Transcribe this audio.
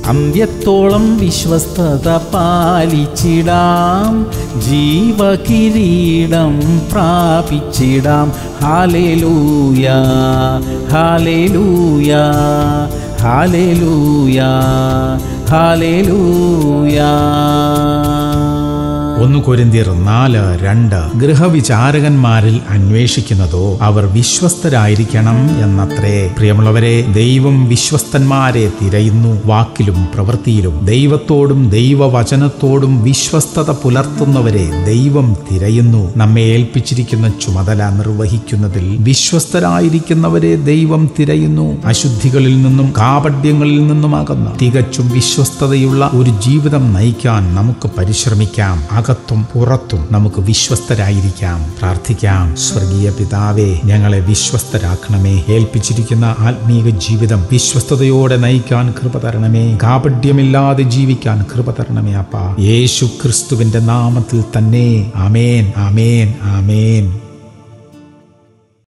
അന്ത്യത്തോളം വിശ്വസ്തത പാലിച്ചിടാം ജീവകിരീടം പ്രാപിച്ചിടാം ഹാലേലൂയ ഹാലേലൂയ ഹാലേലൂയ ഹാലേലൂയ ഒന്ന് കൊരിന്തിയർ നാല് രണ്ട് ഗൃഹവിചാരകന്മാരിൽ അന്വേഷിക്കുന്നതോ അവർ വിശ്വസ്തരായിരിക്കണം എന്നത്രേ പ്രിയമുള്ളവരെ ദൈവം വിശ്വസ്തന്മാരെ തിരയുന്നു വാക്കിലും പ്രവൃത്തിയിലും ദൈവത്തോടും ദൈവവചനത്തോടും വിശ്വസ്തത പുലർത്തുന്നവരെ ദൈവം തിരയുന്നു നമ്മെ ഏൽപ്പിച്ചിരിക്കുന്ന ചുമതല നിർവഹിക്കുന്നതിൽ വിശ്വസ്തരായിരിക്കുന്നവരെ ദൈവം തിരയുന്നു അശുദ്ധികളിൽ നിന്നും കാപഡ്യങ്ങളിൽ നിന്നുമാകുന്ന തികച്ചും വിശ്വസ്തതയുള്ള ഒരു ജീവിതം നയിക്കാൻ നമുക്ക് പരിശ്രമിക്കാം അകത്തും പുറത്തും നമുക്ക് വിശ്വസ്തരായിരിക്കാം പ്രാർത്ഥിക്കാം സ്വർഗീയ പിതാവേ ഞങ്ങളെ വിശ്വസ്തരാക്കണമേ ഏൽപ്പിച്ചിരിക്കുന്ന ആത്മീക ജീവിതം വിശ്വസ്തയോടെ നയിക്കാൻ കൃപ തരണമേ കാപഡ്യമില്ലാതെ ജീവിക്കാൻ കൃപ തരണമേ അപ്പ യേശു ക്രിസ്തുവിന്റെ നാമത്തിൽ തന്നെ ആമേൻ ആമേൻ ആമേൻ